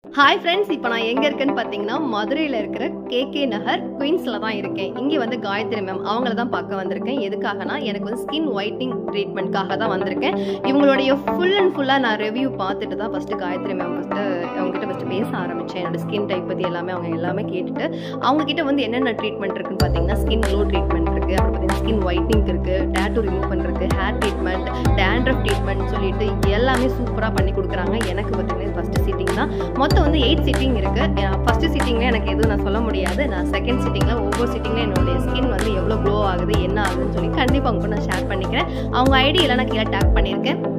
hi friends இப்போ நான் எங்கே இருக்கேன்னு பார்த்தீங்கன்னா மதுரையில் இருக்கிற கேகே நகர் குயின்ஸில் தான் இருக்கேன் இங்கே வந்து காயத்ரி மேம் அவங்கள தான் பார்க்க வந்திருக்கேன் எதுக்காகனா எனக்கு வந்து ஸ்கின் ஒயிட்டிங் ட்ரீட்மெண்ட்காக தான் வந்திருக்கேன் இவங்களுடைய ஃபுல் அண்ட் ஃபுல்லாக நான் ரிவ்யூ பார்த்துட்டு தான் ஃபஸ்ட்டு காயத்ரி மேம் ஃபஸ்ட்டு அவங்ககிட்ட ஃபஸ்ட்டு பேச ஆரம்பித்தேன் என்னோட ஸ்கின் டைப் பற்றி எல்லாமே அவங்க எல்லாமே கேட்டுட்டு அவங்ககிட்ட வந்து என்னென்ன ட்ரீட்மெண்ட் இருக்குன்னு பார்த்தீங்கன்னா ஸ்கின் க்ளோ ட்ரீட்மெண்ட் இருக்குது அப்புறம் பார்த்தீங்கன்னா ஸ்கின் ஒயிட்னிங் இருக்குது டேட்டூ ரிமூவ் பண்ணுறதுக்கு ஹேர் ட்ரீட்மெண்ட் டேண்ட்ரஃப் ட்ரீட்மெண்ட் சொல்லிட்டு எல்லாமே சூப்பராக பண்ணி கொடுக்குறாங்க எனக்கு பார்த்தீங்கன்னா ஃபஸ்ட்டு சீட்டிங் தான் மொத்தம் வந்து எயிட் சிட்டிங் இருக்குது ஃபஸ்ட்டு சிட்டிங்கில் எனக்கு எதுவும் நான் சொல்ல முடியாது நான் செகண்ட் சிட்டிங்கில் ஒவ்வொரு சிட்டிங்கில் என்னுடைய ஸ்கின் வந்து எவ்வளோ க்ளோ ஆகுது என்ன ஆகுதுன்னு சொல்லி கண்டிப்பாக அவங்க கூட நான் ஷேர் பண்ணிக்கிறேன் அவங்க ஐடி எல்லாம் நான் கீழே டேக் பண்ணியிருக்கேன்